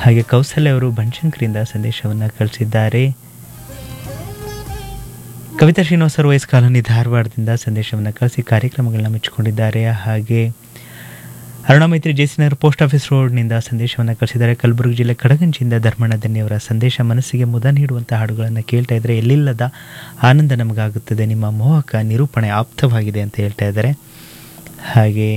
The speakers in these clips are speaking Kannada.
ಹಾಗೆ ಕೌಸಲ್ಯ ಅವರು ಬನಶಂಕರಿಂದ ಸಂದೇಶವನ್ನು ಕಳಿಸಿದ್ದಾರೆ ಕವಿತಾ ಶ್ರೀನಿವಾಸ್ ಅವರು ವಯಸ್ ಕಾಲೋನಿ ಧಾರವಾಡದಿಂದ ಸಂದೇಶವನ್ನು ಕಳಿಸಿ ಕಾರ್ಯಕ್ರಮಗಳನ್ನ ಮೆಚ್ಚಿಕೊಂಡಿದ್ದಾರೆ ಹಾಗೆ ಅರುಣಾ ಮೈತ್ರಿ ಜೆಸಿನಗರ್ ಪೋಸ್ಟ್ ಆಫೀಸ್ ರೋಡ್ನಿಂದ ಸಂದೇಶವನ್ನು ಕಳಿಸಿದ್ದಾರೆ ಕಲಬುರಗಿ ಜಿಲ್ಲೆ ಕಡಗಂಚಿಯಿಂದ ಧರ್ಮಣ್ಣ ದನ್ಯವರ ಸಂದೇಶ ಮನಸ್ಸಿಗೆ ಮುದ ನೀಡುವಂಥ ಹಾಡುಗಳನ್ನು ಕೇಳ್ತಾ ಇದ್ದರೆ ಎಲ್ಲಿಲ್ಲದ ಆನಂದ ನಮಗಾಗುತ್ತದೆ ನಿಮ್ಮ ಮೋಹಕ ನಿರೂಪಣೆ ಆಪ್ತವಾಗಿದೆ ಅಂತ ಹೇಳ್ತಾ ಇದ್ದಾರೆ ಹಾಗೆ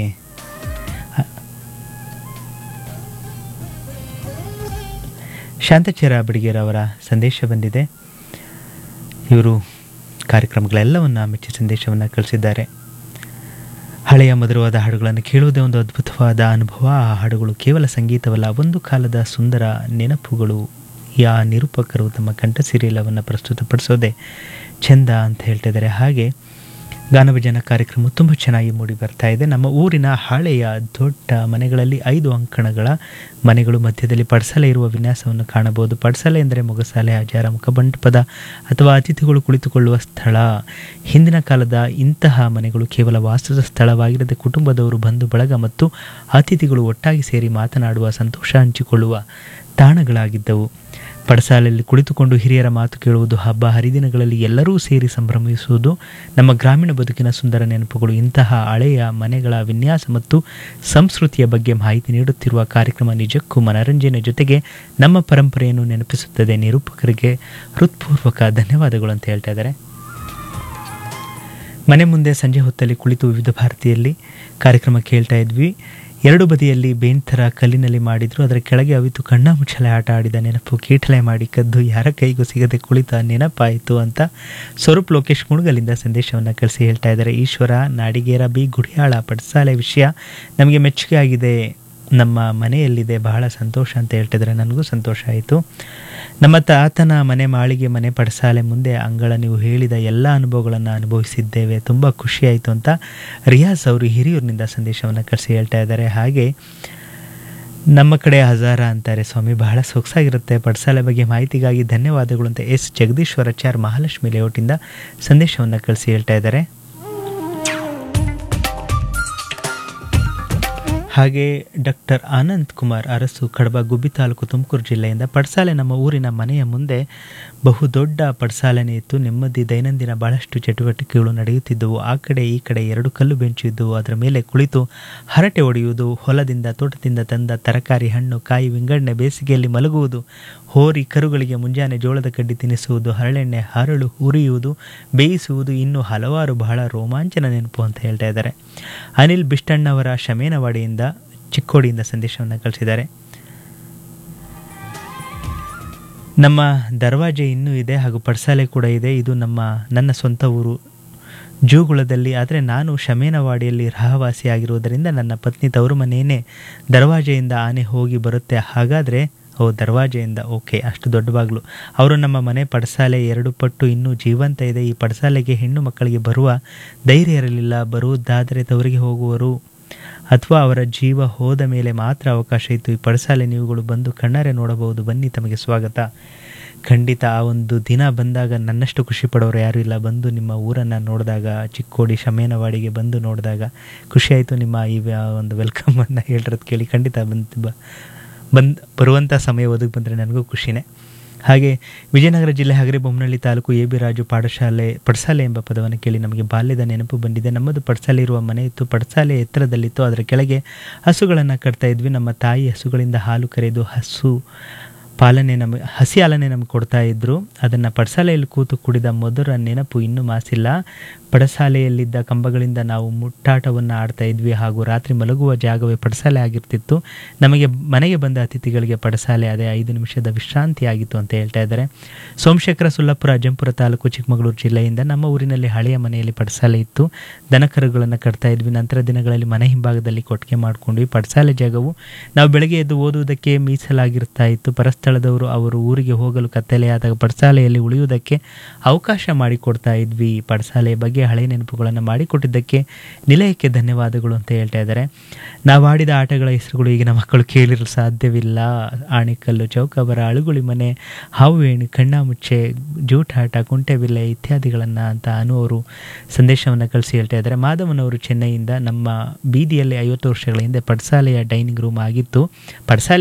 ಶಾಂತಚರ ಬಡಿಗೇರ್ ಅವರ ಸಂದೇಶ ಬಂದಿದೆ ಇವರು ಕಾರ್ಯಕ್ರಮಗಳೆಲ್ಲವನ್ನು ಮೆಚ್ಚಿ ಸಂದೇಶವನ್ನು ಕಳಿಸಿದ್ದಾರೆ ಹಳೆಯ ಮಧುರವಾದ ಹಾಡುಗಳನ್ನು ಕೇಳುವುದೇ ಒಂದು ಅದ್ಭುತವಾದ ಅನುಭವ ಆ ಹಾಡುಗಳು ಕೇವಲ ಸಂಗೀತವಲ್ಲ ಒಂದು ಕಾಲದ ಸುಂದರ ನೆನಪುಗಳು ಯಾ ನಿರೂಪಕರು ತಮ್ಮ ಕಂಠಸಿರಿಲವನ್ನು ಪ್ರಸ್ತುತಪಡಿಸೋದೇ ಚೆಂದ ಅಂತ ಹೇಳ್ತಾ ಇದ್ದಾರೆ ಹಾಗೆ ಗಾನಭಜನ ಕಾರ್ಯಕ್ರಮ ತುಂಬ ಚೆನ್ನಾಗಿ ಮೂಡಿ ಬರ್ತಾ ಇದೆ ನಮ್ಮ ಊರಿನ ಹಳೆಯ ದೊಡ್ಡ ಮನೆಗಳಲ್ಲಿ ಐದು ಅಂಕಣಗಳ ಮನೆಗಳು ಮಧ್ಯದಲ್ಲಿ ಪಡಸಾಲೆ ಇರುವ ವಿನ್ಯಾಸವನ್ನು ಕಾಣಬಹುದು ಪಡಸಾಲೆ ಎಂದರೆ ಮೊಗಸಾಲೆ ಹಜಾರ ಮುಖಮಂಟಪದ ಅಥವಾ ಅತಿಥಿಗಳು ಕುಳಿತುಕೊಳ್ಳುವ ಸ್ಥಳ ಹಿಂದಿನ ಕಾಲದ ಇಂತಹ ಮನೆಗಳು ಕೇವಲ ವಾಸದ ಸ್ಥಳವಾಗಿರದೆ ಕುಟುಂಬದವರು ಬಂಧು ಬಳಗ ಮತ್ತು ಅತಿಥಿಗಳು ಒಟ್ಟಾಗಿ ಸೇರಿ ಮಾತನಾಡುವ ಸಂತೋಷ ಹಂಚಿಕೊಳ್ಳುವ ತಾಣಗಳಾಗಿದ್ದವು ಪಡಸಾಲೆಯಲ್ಲಿ ಕುಳಿತುಕೊಂಡು ಹಿರಿಯರ ಮಾತು ಕೇಳುವುದು ಹಬ್ಬ ಹರಿದಿನಗಳಲ್ಲಿ ಎಲ್ಲರೂ ಸೇರಿ ಸಂಭ್ರಮಿಸುವುದು ನಮ್ಮ ಗ್ರಾಮೀಣ ಬದುಕಿನ ಸುಂದರ ನೆನಪುಗಳು ಇಂತಹ ಹಳೆಯ ಮನೆಗಳ ವಿನ್ಯಾಸ ಮತ್ತು ಸಂಸ್ಕೃತಿಯ ಬಗ್ಗೆ ಮಾಹಿತಿ ನೀಡುತ್ತಿರುವ ಕಾರ್ಯಕ್ರಮ ನಿಜಕ್ಕೂ ಮನರಂಜನೆ ಜೊತೆಗೆ ನಮ್ಮ ಪರಂಪರೆಯನ್ನು ನೆನಪಿಸುತ್ತದೆ ನಿರೂಪಕರಿಗೆ ಹೃತ್ಪೂರ್ವಕ ಧನ್ಯವಾದಗಳು ಅಂತ ಹೇಳ್ತಾ ಇದ್ದಾರೆ ಮನೆ ಮುಂದೆ ಸಂಜೆ ಹೊತ್ತಲ್ಲಿ ಕುಳಿತು ವಿವಿಧ ಭಾರತಿಯಲ್ಲಿ ಕಾರ್ಯಕ್ರಮ ಕೇಳ್ತಾ ಇದ್ವಿ ಎರಡು ಬದಿಯಲ್ಲಿ ಬೇನ್ ಥರ ಕಲ್ಲಿನಲ್ಲಿ ಮಾಡಿದ್ರು ಅದರ ಕೆಳಗೆ ಅವಿತು ಕಣ್ಣ ಮುಚ್ಚಲೆ ಆಟ ಆಡಿದ ನೆನಪು ಕೀಟಲೆ ಮಾಡಿ ಕದ್ದು ಯಾರ ಕೈಗೂ ಸಿಗದೆ ಕುಳಿತ ನೆನಪಾಯಿತು ಅಂತ ಸ್ವರೂಪ್ ಲೋಕೇಶ್ ಮುಣಗಲಿಂದ ಸಂದೇಶವನ್ನು ಕಳಿಸಿ ಹೇಳ್ತಾ ಇದ್ದಾರೆ ಈಶ್ವರ ನಾಡಿಗೇರ ಬಿ ಗುಡಿಯಾಳ ಪಡಸಾಲೆ ವಿಷಯ ನಮಗೆ ಮೆಚ್ಚುಗೆ ಆಗಿದೆ ನಮ್ಮ ಮನೆಯಲ್ಲಿದೆ ಬಹಳ ಸಂತೋಷ ಅಂತ ಹೇಳ್ತಿದ್ರೆ ನನಗೂ ಸಂತೋಷ ಆಯಿತು ನಮ್ಮ ತಾತನ ಮನೆ ಮಾಳಿಗೆ ಮನೆ ಪಡಸಾಲೆ ಮುಂದೆ ಅಂಗಳ ನೀವು ಹೇಳಿದ ಎಲ್ಲ ಅನುಭವಗಳನ್ನು ಅನುಭವಿಸಿದ್ದೇವೆ ತುಂಬ ಖುಷಿಯಾಯಿತು ಅಂತ ರಿಯಾಜ್ ಅವರು ಹಿರಿಯೂರಿನಿಂದ ಸಂದೇಶವನ್ನು ಕಳಿಸಿ ಹೇಳ್ತಾ ಇದ್ದಾರೆ ಹಾಗೆ ನಮ್ಮ ಕಡೆ ಹಜಾರ ಅಂತಾರೆ ಸ್ವಾಮಿ ಬಹಳ ಸೊಗಸಾಗಿರುತ್ತೆ ಪಡಸಾಲೆ ಬಗ್ಗೆ ಮಾಹಿತಿಗಾಗಿ ಧನ್ಯವಾದಗಳು ಅಂತ ಎಸ್ ಜಗದೀಶ್ವರಾಚಾರ್ ಮಹಾಲಕ್ಷ್ಮಿ ಲೇಔಟಿಂದ ಸಂದೇಶವನ್ನು ಕಳಿಸಿ ಹೇಳ್ತಾ ಇದ್ದಾರೆ ಹಾಗೆ ಡಾಕ್ಟರ್ ಆನಂದ್ ಕುಮಾರ್ ಅರಸು ಕಡಬ ಗುಬ್ಬಿ ತಾಲೂಕು ತುಮಕೂರು ಜಿಲ್ಲೆಯಿಂದ ಪಡಸಾಲೆ ನಮ್ಮ ಊರಿನ ಮನೆಯ ಮುಂದೆ ಬಹುದೊಡ್ಡ ಪಡಸಾಲೆನೇ ಇತ್ತು ನೆಮ್ಮದಿ ದೈನಂದಿನ ಬಹಳಷ್ಟು ಚಟುವಟಿಕೆಗಳು ನಡೆಯುತ್ತಿದ್ದವು ಆ ಕಡೆ ಈ ಕಡೆ ಎರಡು ಕಲ್ಲು ಬೆಂಚು ಇದ್ದವು ಅದರ ಮೇಲೆ ಕುಳಿತು ಹರಟೆ ಹೊಡೆಯುವುದು ಹೊಲದಿಂದ ತೋಟದಿಂದ ತಂದ ತರಕಾರಿ ಹಣ್ಣು ಕಾಯಿ ವಿಂಗಡಣೆ ಬೇಸಿಗೆಯಲ್ಲಿ ಮಲಗುವುದು ಹೋರಿ ಕರುಗಳಿಗೆ ಮುಂಜಾನೆ ಜೋಳದ ಕಡ್ಡಿ ತಿನ್ನಿಸುವುದು ಹರಳೆಣ್ಣೆ ಹರಳು ಹುರಿಯುವುದು ಬೇಯಿಸುವುದು ಇನ್ನೂ ಹಲವಾರು ಬಹಳ ರೋಮಾಂಚನ ನೆನಪು ಅಂತ ಹೇಳ್ತಾ ಇದ್ದಾರೆ ಅನಿಲ್ ಬಿಷ್ಟಣ್ಣವರ ಶಮೇನವಾಡಿಯಿಂದ ಚಿಕ್ಕೋಡಿಯಿಂದ ಸಂದೇಶವನ್ನು ಕಳಿಸಿದ್ದಾರೆ ನಮ್ಮ ದರ್ವಾಜೆ ಇನ್ನೂ ಇದೆ ಹಾಗೂ ಪಡ್ಸಾಲೆ ಕೂಡ ಇದೆ ಇದು ನಮ್ಮ ನನ್ನ ಸ್ವಂತ ಊರು ಜೂಗುಳದಲ್ಲಿ ಆದರೆ ನಾನು ಶಮೇನವಾಡಿಯಲ್ಲಿ ರಹವಾಸಿಯಾಗಿರುವುದರಿಂದ ನನ್ನ ಪತ್ನಿ ತವರು ಮನೆಯೇ ದರ್ವಾಜೆಯಿಂದ ಆನೆ ಹೋಗಿ ಬರುತ್ತೆ ಹಾಗಾದರೆ ಓ ದರ್ವಾಜೆಯಿಂದ ಓಕೆ ಅಷ್ಟು ದೊಡ್ಡ ಬಾಗಿಲು ಅವರು ನಮ್ಮ ಮನೆ ಪಡಸಾಲೆ ಎರಡು ಪಟ್ಟು ಇನ್ನೂ ಜೀವಂತ ಇದೆ ಈ ಪಡಸಾಲೆಗೆ ಹೆಣ್ಣು ಮಕ್ಕಳಿಗೆ ಬರುವ ಧೈರ್ಯ ಇರಲಿಲ್ಲ ಬರುವುದಾದರೆ ತವರಿಗೆ ಹೋಗುವರು ಅಥವಾ ಅವರ ಜೀವ ಹೋದ ಮೇಲೆ ಮಾತ್ರ ಅವಕಾಶ ಇತ್ತು ಈ ಪಡಸಾಲೆ ನೀವುಗಳು ಬಂದು ಕಣ್ಣಾರೆ ನೋಡಬಹುದು ಬನ್ನಿ ತಮಗೆ ಸ್ವಾಗತ ಖಂಡಿತ ಆ ಒಂದು ದಿನ ಬಂದಾಗ ನನ್ನಷ್ಟು ಖುಷಿ ಪಡೋರು ಯಾರೂ ಇಲ್ಲ ಬಂದು ನಿಮ್ಮ ಊರನ್ನು ನೋಡಿದಾಗ ಚಿಕ್ಕೋಡಿ ಶಮೇನವಾಡಿಗೆ ಬಂದು ನೋಡಿದಾಗ ಖುಷಿಯಾಯಿತು ನಿಮ್ಮ ಈ ಒಂದು ವೆಲ್ಕಮನ್ನು ಹೇಳಿರೋದು ಕೇಳಿ ಖಂಡಿತ ಬಂದು ಬ ಬಂದು ಬರುವಂಥ ಸಮಯ ಒದಗಿ ಬಂದರೆ ನನಗೂ ಖುಷಿನೇ ಹಾಗೆ ವಿಜಯನಗರ ಜಿಲ್ಲೆ ಹಗರಿ ಬೊಮ್ಮನಹಳ್ಳಿ ತಾಲೂಕು ಎ ಬಿ ರಾಜು ಪಾಠಶಾಲೆ ಪಡಸಾಲೆ ಎಂಬ ಪದವನ್ನು ಕೇಳಿ ನಮಗೆ ಬಾಲ್ಯದ ನೆನಪು ಬಂದಿದೆ ನಮ್ಮದು ಪಡಸಾಲೆ ಇರುವ ಮನೆ ಇತ್ತು ಪಡಸಾಲೆ ಎತ್ತರದಲ್ಲಿತ್ತು ಅದರ ಕೆಳಗೆ ಹಸುಗಳನ್ನು ಕಟ್ತಾ ಇದ್ವಿ ನಮ್ಮ ತಾಯಿ ಹಸುಗಳಿಂದ ಹಾಲು ಕರೆದು ಹಸು ಪಾಲನೆ ನಮಗೆ ಹಸಿ ಹಾಲನೆ ನಮಗೆ ಕೊಡ್ತಾ ಇದ್ದರು ಅದನ್ನು ಪಡಸಾಲೆಯಲ್ಲಿ ಕೂತು ಕುಡಿದ ಮೊದಲ ನೆನಪು ಇನ್ನೂ ಮಾಸಿಲ್ಲ ಪಡಸಾಲೆಯಲ್ಲಿದ್ದ ಕಂಬಗಳಿಂದ ನಾವು ಮುಟ್ಟಾಟವನ್ನು ಆಡ್ತಾ ಇದ್ವಿ ಹಾಗೂ ರಾತ್ರಿ ಮಲಗುವ ಜಾಗವೇ ಪಡಸಾಲೆ ಆಗಿರ್ತಿತ್ತು ನಮಗೆ ಮನೆಗೆ ಬಂದ ಅತಿಥಿಗಳಿಗೆ ಪಡಸಾಲೆ ಅದೇ ಐದು ನಿಮಿಷದ ವಿಶ್ರಾಂತಿ ಆಗಿತ್ತು ಅಂತ ಹೇಳ್ತಾ ಇದ್ದಾರೆ ಸೋಮಶೇಖರ ಸುಲ್ಲಪುರ ಅಜ್ಜಂಪುರ ತಾಲೂಕು ಚಿಕ್ಕಮಗಳೂರು ಜಿಲ್ಲೆಯಿಂದ ನಮ್ಮ ಊರಿನಲ್ಲಿ ಹಳೆಯ ಮನೆಯಲ್ಲಿ ಪಡಸಾಲೆ ಇತ್ತು ದನಕರುಗಳನ್ನು ಕಟ್ತಾ ಇದ್ವಿ ನಂತರ ದಿನಗಳಲ್ಲಿ ಮನೆ ಹಿಂಭಾಗದಲ್ಲಿ ಕೊಟ್ಟಿಗೆ ಮಾಡ್ಕೊಂಡ್ವಿ ಪಡಸಾಲೆ ಜಾಗವು ನಾವು ಬೆಳಗ್ಗೆ ಎದ್ದು ಓದುವುದಕ್ಕೆ ಮೀಸಲಾಗಿರ್ತಾ ಇತ್ತು ಪರಸ್ಥಳದವರು ಅವರು ಊರಿಗೆ ಹೋಗಲು ಕತ್ತಲೆಯಾದಾಗ ಪಡಸಾಲೆಯಲ್ಲಿ ಉಳಿಯುವುದಕ್ಕೆ ಅವಕಾಶ ಮಾಡಿಕೊಡ್ತಾ ಇದ್ವಿ ಪಡಸಾಲೆಯ ಬಗ್ಗೆ ಹಳೆಯ ನೆನಪುಗಳನ್ನು ಮಾಡಿಕೊಟ್ಟಿದ್ದಕ್ಕೆ ನಿಲಯಕ್ಕೆ ಧನ್ಯವಾದಗಳು ಅಂತ ಹೇಳ್ತಾ ಇದ್ದಾರೆ ನಾವು ಆಡಿದ ಆಟಗಳ ಹೆಸರುಗಳು ಈಗಿನ ಮಕ್ಕಳು ಕೇಳಿರಲು ಸಾಧ್ಯವಿಲ್ಲ ಆಣಿಕಲ್ಲು ಚೌಕಬರ ಅಳುಗುಳಿ ಮನೆ ಹಾವು ಏಣಿ ಕಣ್ಣಾಮುಚ್ಚೆ ಜೂಟಾಟ ಕುಂಟೆಬಿಲ್ಲೆ ಇತ್ಯಾದಿಗಳನ್ನು ಅಂತ ಅನು ಅವರು ಸಂದೇಶವನ್ನು ಕಳಿಸಿ ಹೇಳ್ತಾ ಇದ್ದಾರೆ ಮಾಧವನವರು ಚೆನ್ನೈಯಿಂದ ನಮ್ಮ ಬೀದಿಯಲ್ಲಿ ಐವತ್ತು ವರ್ಷಗಳ ಹಿಂದೆ ಪಡಸಾಲೆಯ ಡೈನಿಂಗ್ ರೂಮ್ ಆಗಿತ್ತು ಪಡಸಾಲೆ